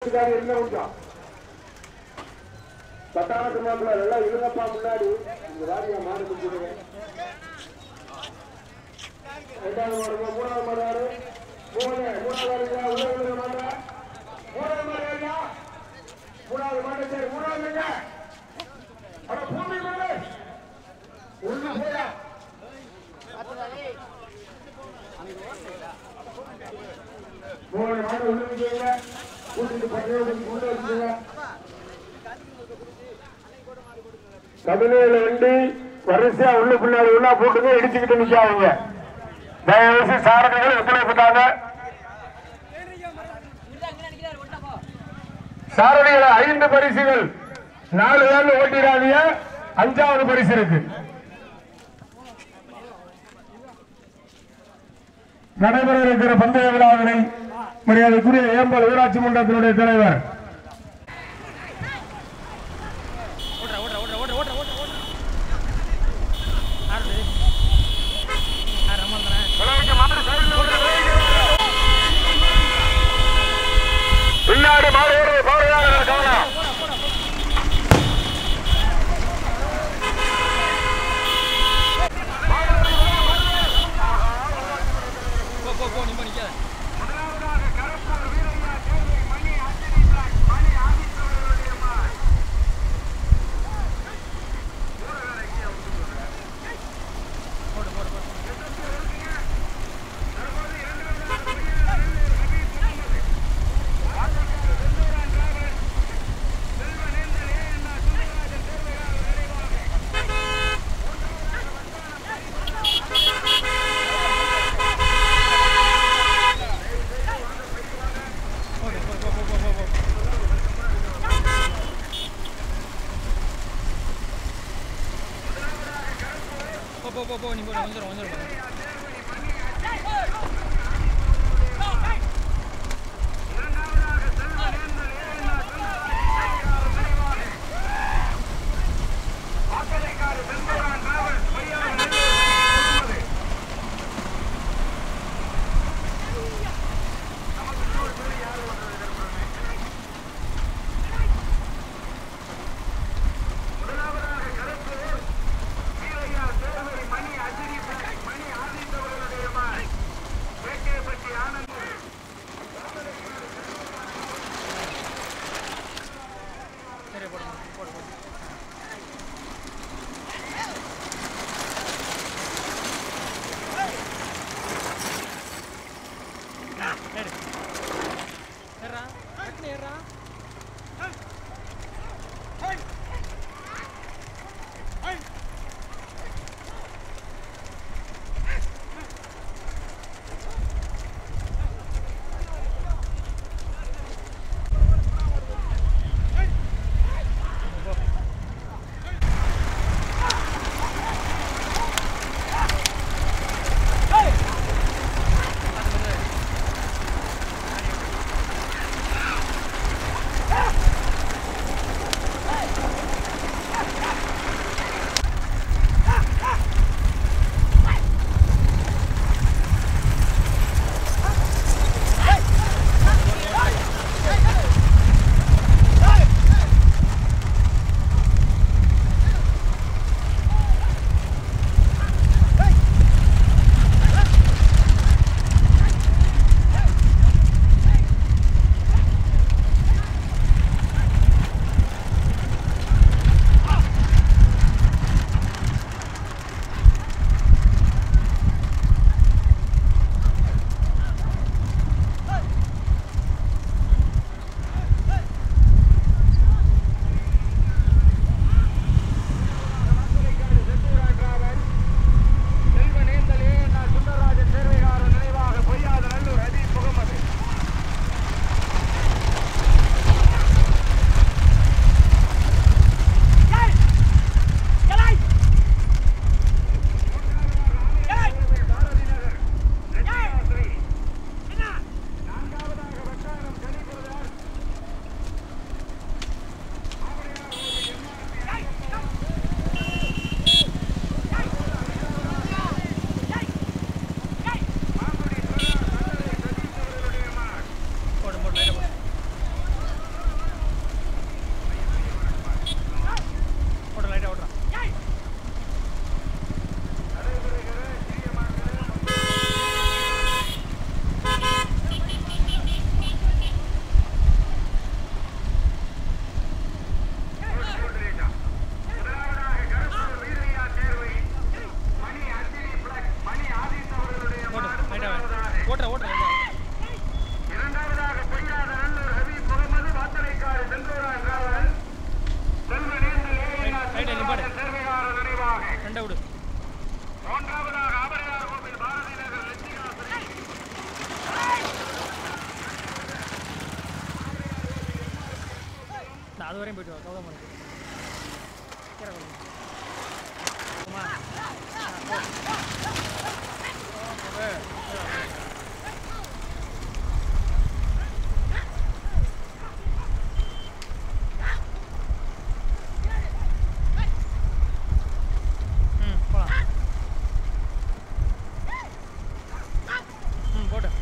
இதுக்காக என்ன கொஞ்சம் பட்டாளத்து மாப்பிள்ள எல்லாம் இருங்கப்பா முன்னாடி இந்த வாரியா மாடு கொடுத்துருங்க ரெண்டாவது மாடு மூணாவது மாடு யாரு மூணு மூணாவது மாடு உள்ள விழுற மாடு மூணாவது மாடு யாருயா மூணாவது மாடு சரி மூணாவது இல்லைங்க அட பூமி மாடு உள்ள போயா மூணு மாடு உள்ள வச்சுங்க கூட்டிட்டு பையன் உள்ள வச்சுங்க தமிழ்நாடு வண்டி வரிசையா உள்ள பின்னாடி உள்ள போட்டுங்க இடிச்சுக்கிட்டு நிக்காதீங்க தயவுசெய்து சாரதிகள் ஒத்துழைப்புட்டாங்க சாரதிகளை ஐந்து பரிசுகள் நாலு பேர்ல ஓட்டிடாதீங்க அஞ்சாவது பரிசு இருக்கு நடைபெற இருக்கிற பந்தய விழாவினை மரியாதைக்குரிய ஏம்பல் ஊராட்சி மன்றத்தினுடைய தலைவர் ஓடுறா ஓடுறா ஓடுறா ஓடுறா ஓடுறா ஓடுறா ஓடுறா ஆறு ஆறு அம்மா பின்னாடி மாடு ஏறுது, பார்வையாளர்கள் கவனம். போ போ போ நிம்ம நிக்காத போடு போடு போடு போடு போ போ போ போ போ போ போ போ போ நீ போடு வந்துடும் வந்துடும் மணி அது வரையும் போயிட்டு வா கௌதம் மலைக்கு கீரை கொண்டு போமா ம் போகலாம் ம் போட்டு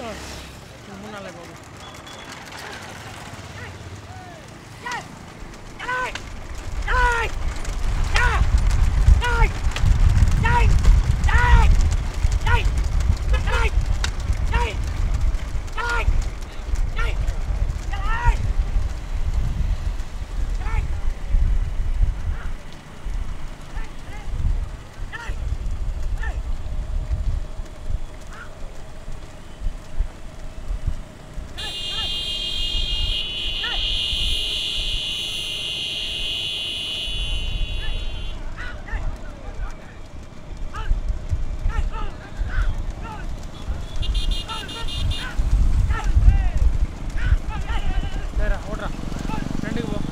மூணு நாள் போகும் சரிடா ஓடுறா ரெண்டுக்கு போ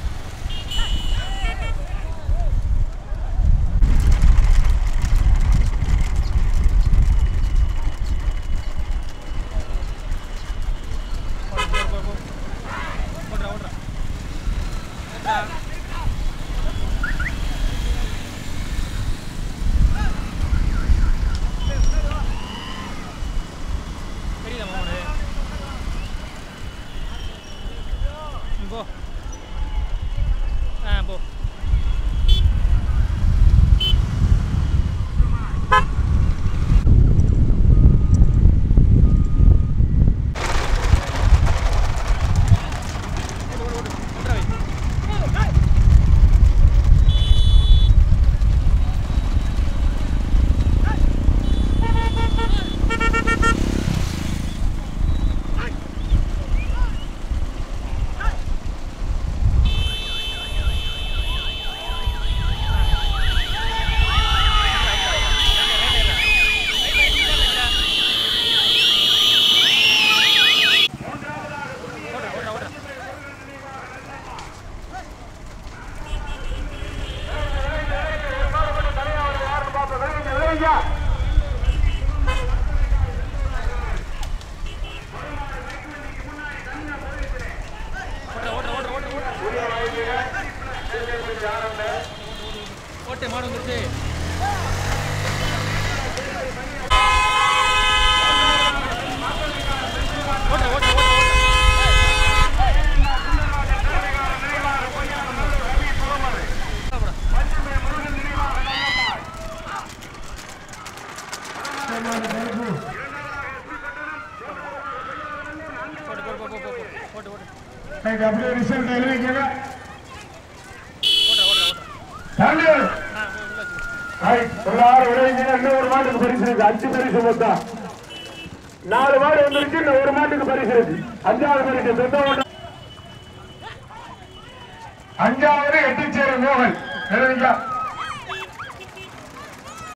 ஓடு, போ, போ, போ. ஓடுறா ஓடுறா ஓடுறா தெரியல மாமனு ம், போ ஆ போ ஓடு, ஓடு, ஓடு. ஓடுறா வை. ஓடுறா ஓடுறா ஓடுறா ஓடுறா ஓடுறா ஓடுறா ஓடுறா ஓடுறா ஓட்டு மாடு வந்துருச்சு ஓட்டுற ஓட்டுற ஓட்டுற ஓட்டு போ போ போ போ ஓட்டு ஓட்டு அப்படியே ரிசல்ட் எழுதிக்கங்க ஓட்டுற ஓட்டுற ஓட்டுற தம்பி ஆ உள்ள வச்சு ஹாய், ஒரு ஆறு விளைவிங்க இன்னும் ஒரு மாட்டுக்கு பரிசு இருக்கு அஞ்சு பரிசு மொத்தம் நாலு மாடு வந்துருச்சு இன்னும் ஒரு மாட்டுக்கு பரிசு இருக்கு அஞ்சாவது பரிசு சொந்த ஓட்டம் அஞ்சாவது எட்டுச்சேரி மோகன் எழுதிங்க